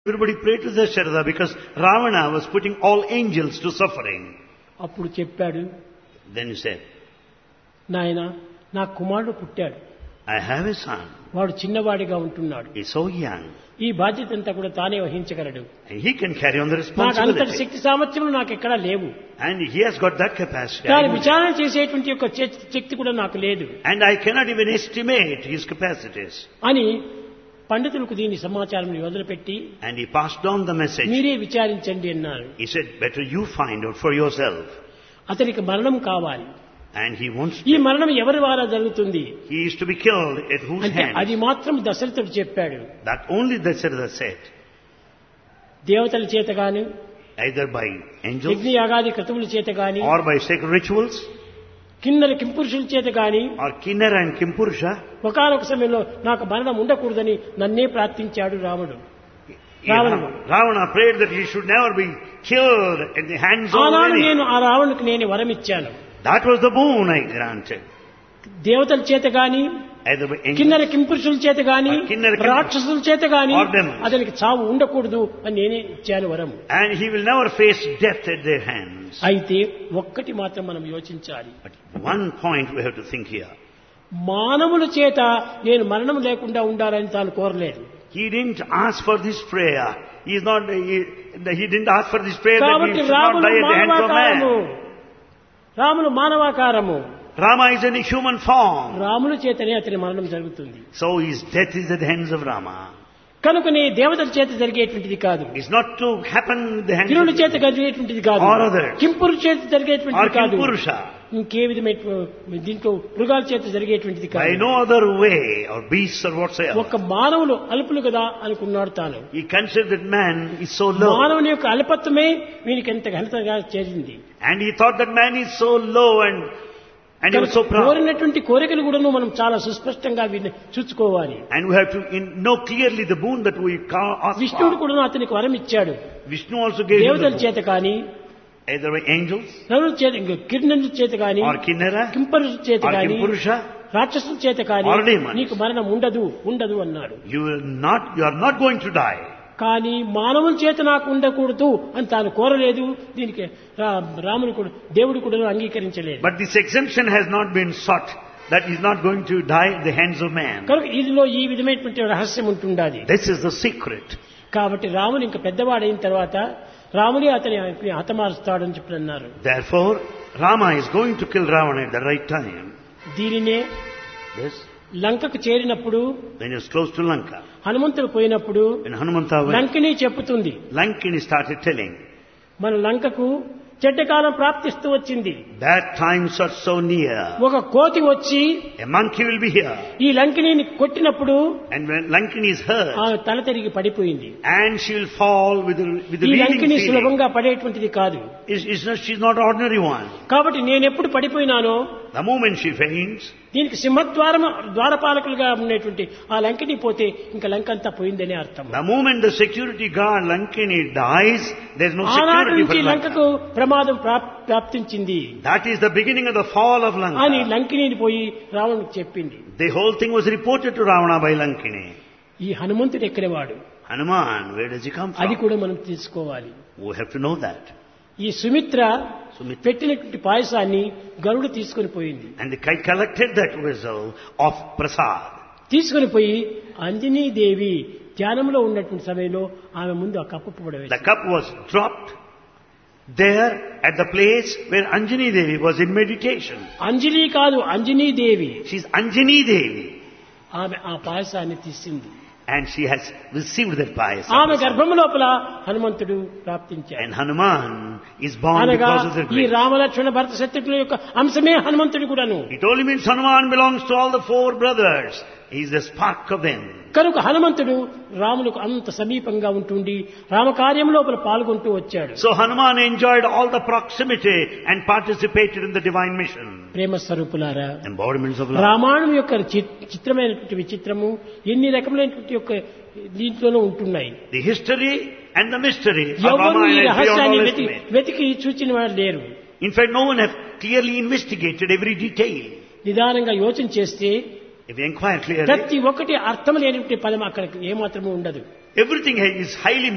Everybody prayed to Dasharatha because Ravana was putting all angels to suffering. అప్పుడు చెప్పాడు Then he said, నాయన నా కుమారుడు పుట్టాడు I have a son. వాడు చిన్నవాడిగా ఉంటున్నాడు He's so young. ఈ బాధ్యత అంతా కూడా తానే వహించగలడు And he can carry on the నాకు అంతటి responsibility. శక్తి సామర్థ్యములు నాకు ఎక్కడా లేవు And he has got that capacity. I దాని know. విచారణ చేసేటువంటి యొక్క చే- శక్తి కూడా నాకు లేదు And I cannot even estimate his capacities. అని పండితులకు దీని సమాచారం వదిలిపెట్టి And he passed on the message. మీరే విచారించండి అన్నారు He said, better you find out for yourself. అతనికి మరణం కావాలి And he wants ఈ to. మరణం ఎవరి ద్వారా జరుగుతుంది He is to be killed at whose అంటే అది hand? మాత్రం దశరథుడు చెప్పాడు That only Dasharatha said. దేవతల చేత గాని Either by angels యజ్ఞయాగాది క్రతువుల చేత గాని or by sacred rituals కిన్నర కింపురుషుల చేత గాని or Kinnara and Kimpurusha. ఒకనొక సమయంలో నాకు మరణం ఉండకూడదని నన్నే ప్రార్థించాడు రాముడు Ravana, Ravana. Ravana prayed that he should never be killed at the hands of ఆనాడు any. నేను ఆ రావణునికి నేను వరం ఇచ్చాను That was the boon I granted. దేవతల చేత గాని Either by angels కిన్నర కింపురుషుల చేత గాని ఆ కిన్నెర కింపురుషుల- రాక్షసుల చేత గాని Or demons. అతనికి చావు ఉండకూడదు అని నేనే ఇచ్చాను వరం and he will never face death at their hands. అయితే ఒక్కటి మాత్రం మనం యోచించాలి But one point we have to think here. మానవుల చేత నేను మరణం లేకుండా ఉండాలని తాను కోరలేదు He didn't ask for this prayer. He is not. He, he didn't ask for this prayer that he కాబట్టి should not Ramulu die at the hands of మానవాకారము man. Ramulu మానవాకారము Rama is in a human form, రాముల చేతనే అతని మరణం జరుగుతుంది so his death is at the hands of Rama. కనుకనే దేవతల చేత జరిగేటువంటిది కాదు It's not to happen at the hands కిరుల of చేత జరిగేటువంటిది కాదు Or others. కింపురు చేత or జరిగేటువంటిది కాదు Kimpurusha. ఇంకే విధమైన దీంట్లో మృగాల చేత జరిగేటువంటిది By కాదు no other way, or beasts or whatsoever. ఒక్క మానవులు అల్పులు కదా అనుకున్నాడు తాను He considered that man is so low. మానవుని యొక్క అల్పత్వమే వీనికి ఎంత ఘనతగా చేరింది And he thought that man is so low and, and he was so proud. కోరినటువంటి కోరికలు కూడాను మనం చాలా సుస్పష్టంగా వీటిని చూసుకోవాలి And we have to in, know clearly the boon that we ca- ask విష్ణువుడు for. కూడా అతనికి వరం ఇచ్చాడు Vishnu also gave him దేవతల the boon. చేత కానీ Either by angels నరుల చేత కిరణుల చేత కానీ or Kinnara కింపరుల చేత or కానీ Kimpurusha. రాక్షసుల చేత కానీ Or demons. నీకు మరణం ఉండదు ఉండదు అన్నాడు You will not, you are not going to die. కానీ మానవుల చేత నాకు ఉండకూడదు అని తాను కోరలేదు దీనికి రా- రాముడు కూడా దేవుడు కూడా అంగీకరించలేదు But this exemption has not been sought. That is not going to die at the hands of man. కనుక ఇదిలో ఈ విధమైనటువంటి రహస్యం ఉంటుండాలి This is the secret. కాబట్టి రాముడు ఇంకా పెద్దవాడైన తర్వాత రాముడే అతని హతమారుస్తాడని చెప్పి అన్నారు Therefore, Rama is going to kill Ravana at the right time. దీనినే Yes. లంకకు చేరినప్పుడు When he was close to Lanka, హనుమంతుడు పోయినప్పుడు when Hanumanta went, Lankini చెప్పుతుంది Lankini started telling, మన లంకకు చెడ్డకాలం ప్రాప్తిస్తూ వచ్చింది That times are so near. ఒక కోతి వచ్చి A monkey will be here. ఈ లంకిని కొట్టినప్పుడు And when Lankini is hurt, ఆమె తల తిరిగి పడిపోయింది and she will fall with a, with a ఈ reeling లంకిని feeling. సులభంగా పడేటువంటిది కాదు Is, is not, she's not ordinary one. కాబట్టి నేను ఎప్పుడు పడిపోయినానో The moment she faints, దీనికి సింహద్వారం ద్వారపాలకులుగా ఉండేటువంటి ఆ లంకిని పోతే ఇంకా లంక అంతా పోయిందనే అర్థం the moment the security guard Lankini dies, there's no ఆనాటి security for నుంచి లంకకు Lanka. ప్రమాదం ప్రాప్- ప్రాప్తించింది That is the beginning of the fall of అని Lanka. లంకిని పోయి రావణుడికి చెప్పింది The whole thing was reported to Ravana by Lankini. ఈ హనుమంతుడు ఎక్కడవాడు Hanuman, where does he come అది from? కూడా మనం తీసుకోవాలి We have to know that. ఈ సుమిత్ర Sumitra. పెట్టినటువంటి పాయసాన్ని గరుడు తీసుకొని పోయింది And the kite collected that vessel of prasad. తీసుకొని పోయి అంజనీ దేవి ధ్యానంలో ఉన్నటువంటి సమయంలో ఆమె ముందు ఆ కప్పు The పడవేసి cup was dropped there at the place where Anjani Devi was in meditation. Anjali కాదు అంజనీ దేవి She's Anjani Devi. ఆమె ఆ పాయసాన్ని తీసింది And she has received that payasam. ఆమె గర్భము లోపల హనుమంతుడు ప్రాప్తించాడు And Hanuman is born అనగా because of the ఈ grace. రామలక్ష్మణ భరత శత్రుఘ్నుల యొక్క అంశమే హనుమంతుడు కూడాను It only means Hanuman belongs to all the four brothers. He is the spark of them. కనుక హనుమంతుడు రాములకు అంత సమీపంగా ఉంటుండి రామకార్యం లోపల పాల్గొంటూ వచ్చాడు So Hanuman enjoyed all the proximity and participated in the divine mission. ప్రేమ స్వరూపులారా Embodiments of love. రామాయణం యొక్క చి- చిత్రమైనటువంటి విచిత్రము ఎన్ని రకములైనటువంటి యొక్క దీంట్లోనూ ఉంటున్నాయి The history and the mystery of ఎవరు ఈ Ramayana is beyond రహస్యాన్ని all వెతి estimate. వెతికి చూచిన వారు లేరు In fact, no one has clearly investigated every detail. నిదానంగా యోచన చేస్తే If you inquire clearly, ప్రతి ఒక్కటి అర్థం లేనటువంటి పదం అక్కడ ఏమాత్రము ఉండదు everything is highly